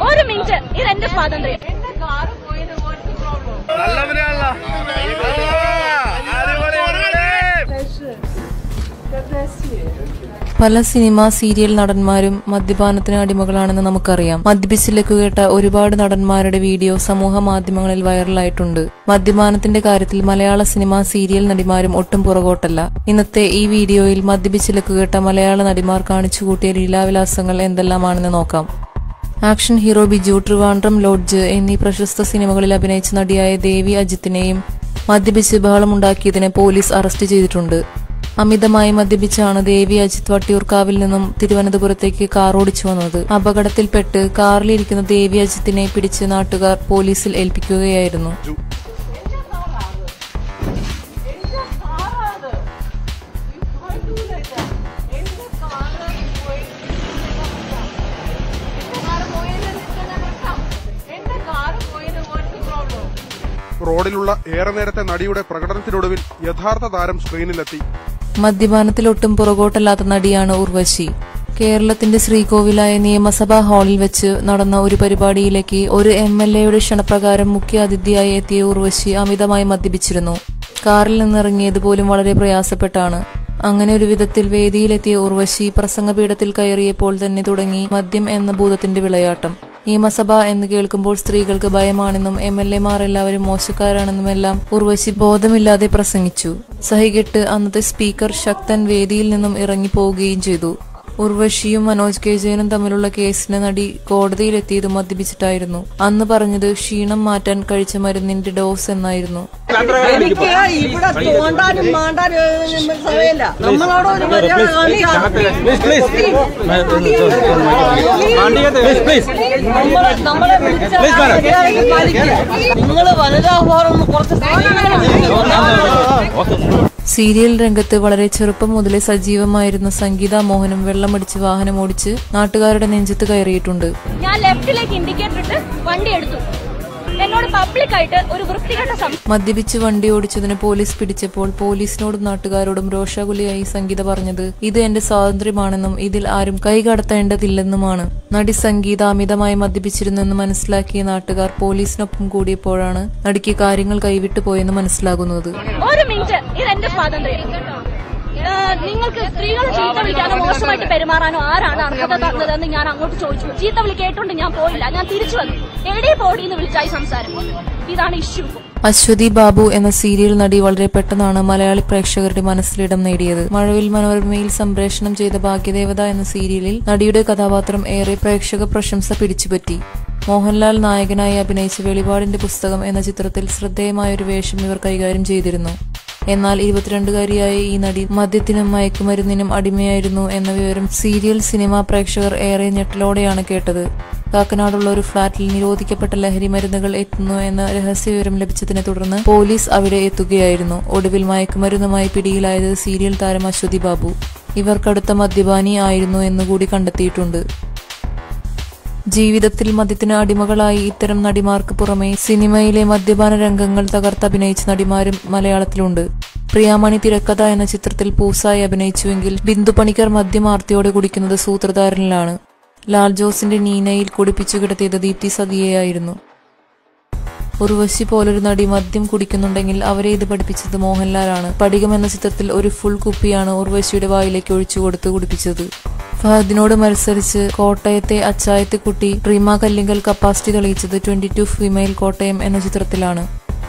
ഒരു മിനിറ്റ് ഇതെന്റെ സ്വാതന്ത്ര്യം പല സിനിമ സീരിയൽ നടന്മാരും മദ്യപാനത്തിന് അടിമകളാണെന്ന് നമുക്കറിയാം മദ്യപിച്ചിലേക്ക് കേട്ട ഒരുപാട് നടന്മാരുടെ വീഡിയോ സമൂഹ മാധ്യമങ്ങളിൽ വൈറലായിട്ടുണ്ട് മദ്യപാനത്തിന്റെ കാര്യത്തിൽ മലയാള സിനിമ സീരിയൽ നടിമാരും ഒട്ടും പുറകോട്ടല്ല ഇന്നത്തെ ഈ വീഡിയോയിൽ മദ്യപിച്ചിലേക്ക് കേട്ട മലയാള നടിമാർ കാണിച്ചുകൂട്ടിയ ലീലാവിലാസങ്ങൾ എന്തെല്ലാമാണെന്ന് നോക്കാം action hero Biju Trivandrum lodge എന്നീ പ്രശസ്ത സിനിമകളിൽ അഭിനയിച്ച നടിയായ ദേവി അജിത്തിനെയും മദ്യപിച്ച് ബഹളമുണ്ടാക്കിയതിന് പോലീസ് അറസ്റ്റ് ചെയ്തിട്ടുണ്ട് അമിതമായി മദ്യപിച്ചാണ് ദേവി അജിത് വട്ടിയൂർക്കാവിൽ നിന്നും തിരുവനന്തപുരത്തേക്ക് കാർ ഓടിച്ചു വന്നത് അപകടത്തിൽപ്പെട്ട് കാറിലിരിക്കുന്ന ദേവി അജിത്തിനെ പിടിച്ച് നാട്ടുകാർ പോലീസിൽ ഏൽപ്പിക്കുകയായിരുന്നു റോഡിലുള്ള ഏറെ നേരത്തെ നടിയുടെ പ്രകടനത്തിനൊടുവിൽ യഥാർത്ഥ താരം സ്ക്രീനിലെത്തി മദ്യപാനത്തിൽ ഒട്ടും പുറകോട്ടല്ലാത്ത നടിയാണ് ഉർവശി കേരളത്തിന്റെ ശ്രീകോവിലായ നിയമസഭാ ഹാളിൽ വെച്ച് നടന്ന ഒരു പരിപാടിയിലേക്ക് ഒരു എം എൽ എയുടെ ക്ഷണപ്രകാരം മുഖ്യ അതിഥിയായി എത്തിയ ഉർവശി അമിതമായി മദ്യപിച്ചിരുന്നു കാറിൽ നിന്നിറങ്ങിയത് പോലും വളരെ പ്രയാസപ്പെട്ടാണ് അങ്ങനെ ഒരു വിധത്തിൽ വേദിയിലെത്തിയ ഉർവശി പ്രസംഗപീഠത്തിൽ കയറിയപ്പോൾ തന്നെ തുടങ്ങി മദ്യം എന്ന ഭൂതത്തിന്റെ വിളയാട്ടം നിയമസഭ എന്ന് കേൾക്കുമ്പോൾ സ്ത്രീകൾക്ക് ഭയമാണെന്നും എം എൽ എമാർ എല്ലാവരും മോശക്കാരാണെന്നുമെല്ലാം ഉർവശി ബോധമില്ലാതെ പ്രസംഗിച്ചു സഹികെട്ട് അന്നത്തെ സ്പീക്കർ ശക്തൻ വേദിയിൽ നിന്നും ഇറങ്ങി പോവുകയും ചെയ്തു ഉർവശിയും മനോജ് കെ ജയനും തമ്മിലുള്ള കേസിന് നടി കോടതിയിലെത്തിയത് മദ്യപിച്ചിട്ടായിരുന്നു അന്ന് പറഞ്ഞത് ക്ഷീണം മാറ്റാൻ കഴിച്ച മരുന്നിന്റെ ഡോസ് എന്നായിരുന്നു എനിക്ക് ഇവിടെ തോണ്ടാനും മാണ്ടാനും സമയമില്ല നമ്മളോട് ഒരു മര്യാദ നമ്മളെ നമ്മളെ വിളിച്ച മര്യാദയ്ക്ക് പാലിക്കുക. നിങ്ങള് വനിതാ ഫോറം കുറച്ച് സീരിയൽ രംഗത്ത് വളരെ ചെറുപ്പം മുതലേ സജീവമായിരുന്ന സംഗീത മോഹനും വെള്ളമടിച്ച് വാഹനം ഓടിച്ച് നാട്ടുകാരുടെ നെഞ്ചത്ത് കയറിയിട്ടുണ്ട് ഞാൻ ലെഫ്റ്റിലേക്ക് ഇൻഡിക്കേറ്റർ ഇട്ട് വണ്ടി എടുത്തു എന്നോട് പബ്ലിക്കായിട്ട് ഒരു വൃത്തികെട്ട സംസാരം മദ്യപിച്ച് വണ്ടി ഓടിച്ചതിന് പോലീസ് പിടിച്ചപ്പോൾ പോലീസിനോടും നാട്ടുകാരോടും രോഷാകുലിയായി സംഗീത പറഞ്ഞത് ഇത് എന്റെ സ്വാതന്ത്ര്യമാണെന്നും ഇതിൽ ആരും കൈകടത്തേണ്ടതില്ലെന്നുമാണ് നടി സംഗീത അമിതമായി മദ്യപിച്ചിരുന്നെന്ന് മനസ്സിലാക്കിയ നാട്ടുകാർ പോലീസിനൊപ്പം കൂടിയപ്പോഴാണ് നടിക്ക് കാര്യങ്ങൾ കൈവിട്ടു പോയെന്ന് മനസ്സിലാകുന്നത് ഒരു മിനിറ്റ് ഇതെന്റെ സ്വാതന്ത്ര്യം ആ, നിങ്ങൾക്ക് സ്ത്രീകളെ ചീത്ത വിളിക്കാനോ മോശമായിട്ട് പെരുമാറാനോ ആരാണ് അർഹത തന്നതെന്ന് ഞാൻ അങ്ങോട്ട് ചോദിച്ചു ചീത്ത വിളി കേട്ടോണ്ട് ഞാൻ പോയില്ല ഞാൻ തിരിച്ചു വന്നു എവിടെ പോടി എന്ന് വിളിച്ചായി സംസാരം ഇതാണ് ഇഷ്യൂ അശ്വതി ബാബു എന്ന സീരിയൽ നടി വളരെ പെട്ടെന്നാണ് മലയാളി പ്രേക്ഷകരുടെ മനസ്സിലിടം നേടിയത് മഴവിൽ മനോരമയിൽ സംപ്രേഷണം ചെയ്ത ഭാഗ്യദേവത എന്ന സീരിയലിൽ നടിയുടെ കഥാപാത്രം ഏറെ പ്രേക്ഷക പ്രശംസ പിടിച്ചുപറ്റി മോഹൻലാൽ നായകനായി അഭിനയിച്ച വെളിപാടിന്റെ പുസ്തകം എന്ന ചിത്രത്തിൽ ശ്രദ്ധേയമായ ഒരു വേഷം ഇവർ കൈകാര്യം ചെയ്തിരുന്നു എന്നാൽ ഇരുപത്തിരണ്ടുകാരിയായ ഈ നടി മദ്യത്തിനും മയക്കുമരുന്നിനും അടിമയായിരുന്നു എന്ന വിവരം സീരിയൽ സിനിമാ പ്രേക്ഷകർ ഏറെ ഞെട്ടലോടെയാണ് കേട്ടത് കാക്കനാടുള്ള ഒരു ഫ്ളാറ്റിൽ നിരോധിക്കപ്പെട്ട ലഹരി മരുന്നുകൾ എത്തുന്നു എന്ന രഹസ്യവിവരം ലഭിച്ചതിനെ തുടർന്ന് പോലീസ് അവിടെ എത്തുകയായിരുന്നു ഒടുവിൽ മയക്കുമരുന്നുമായി പിടിയിലായത് സീരിയൽ താരം അശ്വതി ബാബു ഇവർ കടുത്ത മദ്യപാനി ആയിരുന്നു എന്നുകൂടി കണ്ടെത്തിയിട്ടുണ്ട് ജീവിതത്തിൽ മദ്യത്തിന് അടിമകളായി ഇത്തരം നടിമാർക്ക് പുറമെ സിനിമയിലെ മദ്യപാന രംഗങ്ങൾ തകർത്തഭിനയിച്ച നടിമാരും മലയാളത്തിലുണ്ട് പ്രിയാമണി തിരക്കഥ എന്ന ചിത്രത്തിൽ പൂസായി അഭിനയിച്ചുവെങ്കിൽ ബിന്ദു പണിക്കർ മദ്യമാർത്തിയോടെ കുടിക്കുന്നത് സൂത്രധാരനിലാണ് ലാൽ ജോസിന്റെ നീനയിൽ കുടിപ്പിച്ചു കിടത്തിയത് ദീപ്തി സതിയെയായിരുന്നു ഉർവശി പോലൊരു നടി മദ്യം കുടിക്കുന്നുണ്ടെങ്കിൽ അവരെ ഇത് പഠിപ്പിച്ചത് മോഹൻലാലാണ് പടികം എന്ന ചിത്രത്തിൽ ഒരു ഫുൾ കുപ്പിയാണ് ഉർവശിയുടെ വായിലേക്ക് ഒഴിച്ചു കൊടുത്ത് കുടിപ്പിച്ചത് ഫഹദിനോട് മത്സരിച്ച് കോട്ടയത്തെ അച്ചായത്തെ കുട്ടി റീമ കല്ലിങ്കൽ കപ്പാസിറ്റി തെളിയിച്ചത് ട്വന്റി ടു ഫീമെയിൽ കോട്ടയം എന്ന ചിത്രത്തിലാണ്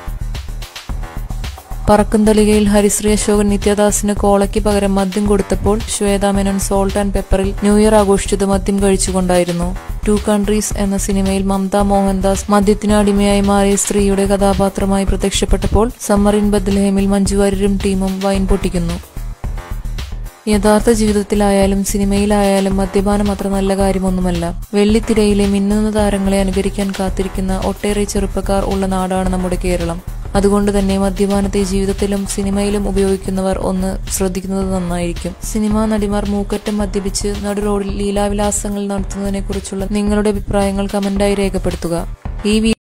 പറക്കുംതളികയിൽ ഹരിശ്രീ അശോകൻ നിത്യദാസിന് കോളയ്ക്ക് പകരം മദ്യം കൊടുത്തപ്പോൾ ശ്വേത മേനോൻ സോൾട്ട് ആൻഡ് പെപ്പറിൽ ന്യൂ ഇയർ ആഘോഷിച്ചത് മദ്യം കഴിച്ചുകൊണ്ടായിരുന്നു ടു കൺട്രീസ് എന്ന സിനിമയിൽ മമത മോഹൻദാസ് മദ്യത്തിന് അടിമയായി മാറിയ സ്ത്രീയുടെ കഥാപാത്രമായി പ്രത്യക്ഷപ്പെട്ടപ്പോൾ സമ്മർ ഇൻ ബദ്ലഹേമിൽ മഞ്ജുവാര്യരും ടീമും വൈൻ പൊട്ടിക്കുന്നു യഥാർത്ഥ ജീവിതത്തിലായാലും സിനിമയിലായാലും മദ്യപാനം അത്ര നല്ല കാര്യമൊന്നുമല്ല വെള്ളിത്തിരയിലെ മിന്നുന്ന താരങ്ങളെ അനുകരിക്കാൻ കാത്തിരിക്കുന്ന ഒട്ടേറെ ചെറുപ്പക്കാർ ഉള്ള നാടാണ് നമ്മുടെ കേരളം അതുകൊണ്ട് തന്നെ മദ്യപാനത്തെ ജീവിതത്തിലും സിനിമയിലും ഉപയോഗിക്കുന്നവർ ഒന്ന് ശ്രദ്ധിക്കുന്നത് നന്നായിരിക്കും സിനിമാ നടിമാർ മൂക്കറ്റം മദ്യപിച്ച് നടു റോഡിൽ ലീലാവിലാസങ്ങൾ നടത്തുന്നതിനെക്കുറിച്ചുള്ള നിങ്ങളുടെ അഭിപ്രായങ്ങൾ കമന്റായി രേഖപ്പെടുത്തുക ഈ വീ-